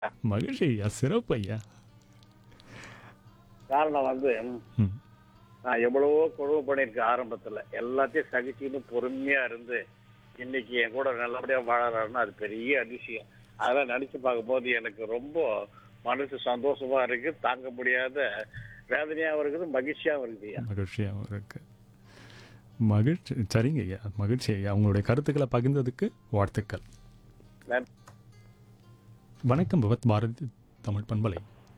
மகிழ்ச்சி ஐயா சிறப்பு ஐயா காரணம் வந்து ம் நான் எவ்வளவோ கொடுமை பண்ணியிருக்கேன் ஆரம்பத்துல எல்லாத்தையும் சகிச்சுன்னு பொறுமையா இருந்து இன்னைக்கு என் கூட நல்லபடியா வாழறாருன்னா அது பெரிய அதிசயம் அதெல்லாம் நினைச்சு பார்க்கும்போது எனக்கு ரொம்ப மனசு சந்தோஷமா இருக்கு தாங்க முடியாத வேதனையாகவும் இருக்குது மகிழ்ச்சியாகவும் இருக்குது ஐயா மகிழ்ச்சியாகவும் இருக்கு மகிழ்ச்சி சரிங்க ஐயா மகிழ்ச்சி ஐயா உங்களுடைய கருத்துக்களை பகிர்ந்ததுக்கு வாழ்த்துக்கள் நன்றி. வணக்கம் பகவத் பாரதி தமிழ் பண்பலை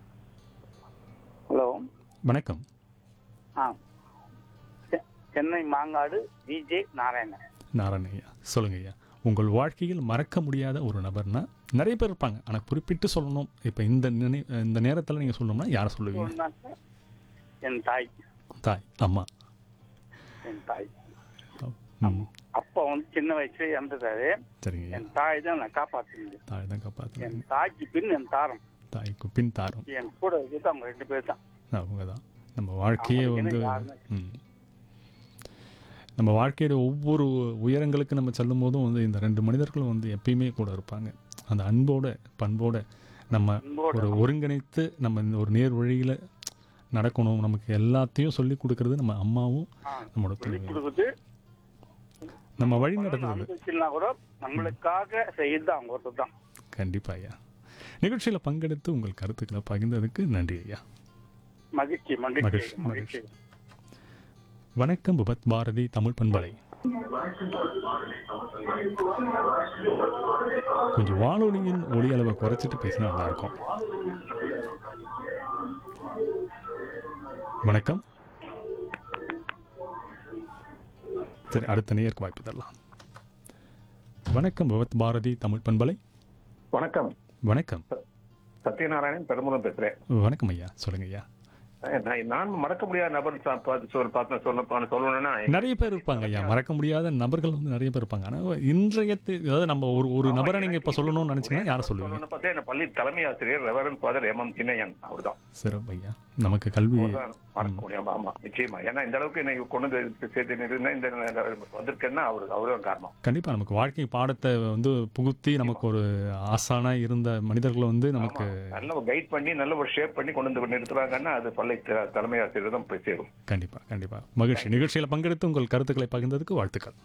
ஹலோ வணக்கம் ஆ செ- சென்னை மாங்காடு விஜே நாராயணன் நாராயண ஐயா சொல்லுங்க ஐயா உங்கள் வாழ்க்கையில் மறக்க முடியாத ஒரு நபர்னா நிறைய பேர் இருப்பாங்க ஆனால் குறிப்பிட்டு சொல்லணும் இப்போ இந்த நினை இந்த நேரத்தில் நீங்கள் சொல்லணும்னா யாரை சொல்லுவீங்க சொன்னாக்க என் தாய் தாய் அம்மா என் தாய் ம் அப்பா வந்து சின்ன வயசுல இறந்துட்டாரு சரிங்க ஐயா என் தாய் தான் நான் காப்பாற்றினது தாய் தான் காப்பாற்றுங்க என் தாய்க்கு பின் என் தாரம் தாய்க்கு பின் தாரம் என் கூட இருக்கிறது அவங்க ரெண்டு பேர் தான் அவங்க தான் நம்ம வாழ்க்கையே அவங்களுக்கு வந்து என்ன யாருமே ம். நம்ம வாழ்க்கையோட ஒவ்வொரு உயரங்களுக்கு நம்ம செல்லும் போதும் வந்து இந்த ரெண்டு மனிதர்களும் வந்து எப்பயுமே கூட இருப்பாங்க அந்த அன்போட பண்போட நம்ம அன்போட ஒரு ஒருங்கிணைத்து நம்ம இந்த ஒரு நேர் வழியில் நடக்கணும் நமக்கு எல்லாத்தையும் சொல்லி கொடுக்கறது நம்ம அம்மாவும் ஆ, நம்மளோட சொல்லி துணையும் கொடுக்குது நம்ம வழி நடத்துறது அனுபவிச்சுனா கூட நம்மளுக்காக செய்யறது அவங்க ஒருத்தர் தான் கண்டிப்பா ஐயா நிகழ்ச்சியில் பங்கெடுத்து உங்கள் கருத்துக்களை பகிர்ந்ததுக்கு நன்றி ஐயா மகிழ்ச்சி மகிழ்ச்சி மகிழ்ச்சி, மகிழ்ச்சி வணக்கம் புபத் பாரதி தமிழ் பண்பலை கொஞ்சம் வானொலியின் ஒளி அளவை குறைச்சிட்டு பேசினா நல்லா இருக்கும் வணக்கம் சரி அடுத்த நேருக்கு வாய்ப்பு தரலாம் வணக்கம் பகவத் பாரதி தமிழ் பண்பலை வணக்கம் வணக்கம் சத்யநாராயணன் பெருமுகம் பேசுறேன் வணக்கம் ஐயா சொல்லுங்க ஐயா நான் நான் மறக்க முடியாத நபர் சா- பார்த்து சொல் பார்த்து சொல்ல போன- சொல்லணும்னா நிறைய பேர் இருப்பாங்க ஐயா மறக்க முடியாத நபர்கள் வந்து நிறைய பேர் இருப்பாங்க ஆனால் இன்றைய தி- அதாவது நம்ம ஒரு ஒரு நபரை நீங்க இப்ப சொல்லணும்னு நினைச்சீங்கன்னா யாரை சொல்லுவீங்க சொல்லணும்னு பார்த்தா என் பள்ளி தலைமை ஆசிரியர் reverend father M M Chinnaiyan அவர்தான் சிறப்பு ஐயா நமக்கு கல்வி அவர்தான் மறக்க முடியாம ஆமா நிச்சயமா ஏன்னா இந்த அளவுக்கு என்னை கொண்டு வந்து சேர்த்து நிறுத்தினா இந்த வந்திருக்கேன்னா அவரு அவரும் காரணம் கண்டிப்பா நமக்கு வாழ்க்கை பாடத்தை வந்து புகுத்தி நமக்கு ஒரு ஆசானா இருந்த மனிதர்களை வந்து நமக்கு நல்ல ஒரு கைட் பண்ணி நல்ல ஒரு ஷேப் பண்ணி கொண்டு வந்து நிறுத்துறாங்கன்னா அது பள்ளி த- தலைமை ஆசிரியர் தான் போய் சேரும் கண்டிப்பா கண்டிப்பா மகிழ்ச்சி நிகழ்ச்சியில பங்கெடுத்து உங்கள் கருத்துக்களை பகிர்ந்ததுக்கு வாழ்த்துக்கள்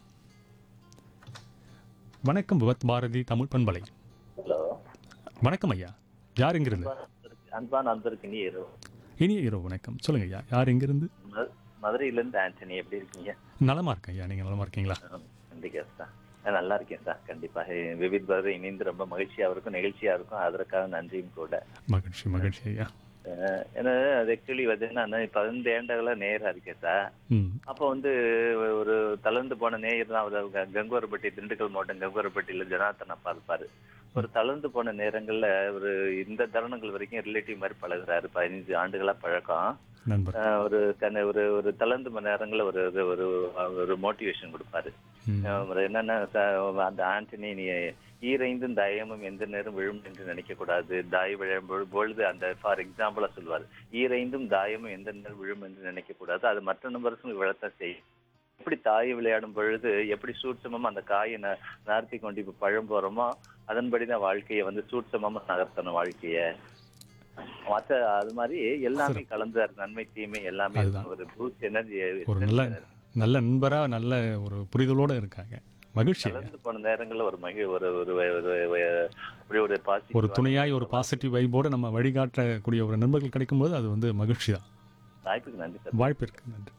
வணக்கம் விவத் பாரதி தமிழ் பண்பலை ஹலோ வணக்கம் ஐயா யார் எங்கிருந்து அன்பான அன்பருக்கு நீ இனிய இரவு வணக்கம் சொல்லுங்க ஐயா யார் எங்கிருந்து மதுரையில இருந்து ஆண்டனி எப்படி இருக்கீங்க நலமா இருக்கேன் ஐயா நீங்க நலமா இருக்கீங்களா கண்டிப்பா சார் நான் நல்லா இருக்கேன் சார் கண்டிப்பா ஹே, விவித் பாரதி இணைந்து ரொம்ப மகிழ்ச்சியா இருக்கும் நிகழ்ச்சியா இருக்கும் அதற்காக நன்றியும் கூட மகிழ்ச்சி மகிழ்ச்சி ஐயா அஹ், ஏன்னா அது ஆக்சுவலி வந்து நான் பதினைந்து ஏண்டகளா நேரா இருக்கேன் சார் ம் அப்போ வந்து ஒரு தளர்ந்து போன நேயர் தான் அவர் க- கங்குவரப்பட்டி திண்டுக்கல் மாவட்டம் கங்குவரப்பட்டியில ஜனார்த்தன் அப்பா இருப்பாரு ஒரு தளர்ந்து போன நேரங்கள்ல ஒரு இந்த தருணங்கள் வரைக்கும் ரிலேட்டிவ் மாதிரி பழகுறாரு பதினஞ்சு ஆண்டுகளா பழக்கம் நண்பர் ஆஹ் ஒரு கண்ண ஒரு ஒரு தளர்ந்து மணி நேரங்கள்ல ஒரு ஒரு ஒரு ஒரு மோட்டிவேஷன் கொடுப்பாரு ம். அவர் என்னன்னா ச- அந்த ஆண்டனி நீ ஈரைந்தும் தயமும் எந்த நேரம் விழும் என்று நினைக்க கூடாது தாய் விழும் பொழு- பொழுது அந்த ஃபார் எக்ஸாம்பிளா சொல்லுவார் ஈரைந்தும் தாயமும் எந்த நேரம் விழும் என்று நினைக்க கூடாது அது மற்ற நபர்களுக்கு விழத்தான் செய்யும் எப்படி தாய் விளையாடும் பொழுது எப்படி சூட்சமமா அந்த காயை ந- நகர்த்தி கொண்டு இப்ப பழம் போறோமோ அதன்படிதான் வாழ்க்கையை வந்து சூட்சமமா நகர்த்தணும் வாழ்க்கைய மற்ற அது மாதிரி எல்லாமே கலந்து நன்மை தீமை எல்லாமே அதுதான். ஒரு பூஸ்ட் எனர்ஜி ஒரு நல்ல நல்ல நண்பரா நல்ல ஒரு புரிதலோட இருக்காங்க மகிழ்ச்சி ஐயா. கலந்து போன நேரங்கள்ல ஒரு மகிழ் ஒரு ஒரு ஒரு ஒரு- அப்படி ஒரு பாசி ஒரு துணையாய் ஒரு பாசிட்டிவ் வைபோட நம்ம வழிகாட்டக்கூடிய ஒரு நண்பர்கள் கிடைக்கும்போது அது வந்து மகிழ்ச்சி தான் வாய்ப்புக்கு நன்றி சார் வாய்ப்பு இருக்கு நன்றி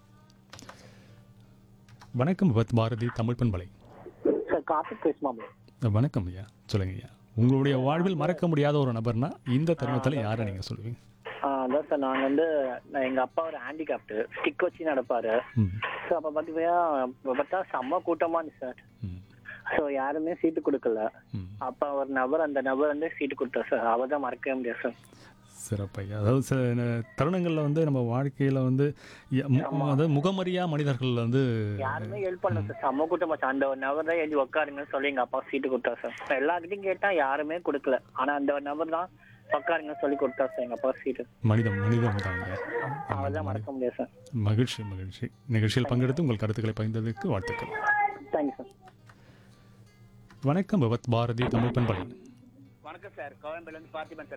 வணக்கம் பத் பாரதி தமிழ் பண்பலை சார் கார்த்திக் பேசுமா வணக்கம் ஐயா சொல்லுங்க ஐயா உங்களுடைய வாழ்வில் மறக்க முடியாத ஒரு நபர்னா இந்த தருணத்துல யாரை நீங்க சொல்லுவீங்க அதான் சார் நான் வந்து நான் எங்க அப்பா ஒரு ஹேண்டிகேப்டு ஸ்டிக் வச்சு நடப்பாரு ம் ஸோ அப்போ பார்த்தீங்கன்னா இப்போ பார்த்தா செம்ம கூட்டமா இருந்துச்சு சார் ம் ஸோ யாருமே சீட்டு கொடுக்கல ம் அப்போ ஒரு நபர் அந்த நபர் வந்து சீட்டு கொடுத்தார் சார் அவர் தான் மறக்கவே முடியாது சார் சிறப்பையா அதாவது சில ந- தருணங்கள்ல வந்து நம்ம வாழ்க்கையில வந்து ய- மு- அதாவது முகமறியா மனிதர்கள் வந்து யாருமே ஹெல்ப் பண்ணல சார் செம்ம கூட்டமா சார் அந்த ஒரு நபர் தான் எழுதி உட்காருங்கன்னு சொல்லி எங்க அப்பா சீட்டு கொடுத்தாரு சார் நான் எல்லார்கிட்டையும் கேட்டா யாருமே கொடுக்கல ஆனா அந்த ஒரு நபர் தான் உட்காருங்கன்னு சொல்லி கொடுத்தாரு சார் எங்க அப்பா சீட்டு மனிதம் மனிதம் தாங்க அவர் தான் மறக்க முடியாது சார் மகிழ்ச்சி மகிழ்ச்சி நிகழ்ச்சியில் பங்கெடுத்து உங்கள் கருத்துக்களை பகிர்ந்ததற்கு வாழ்த்துக்கள் தேங்க்யூ சார் வணக்கம் பவத் பாரதி தமிழ் பண்பலை வணக்கம் சார் கோயம்பேடுல இருந்து பார்த்திபன் சார்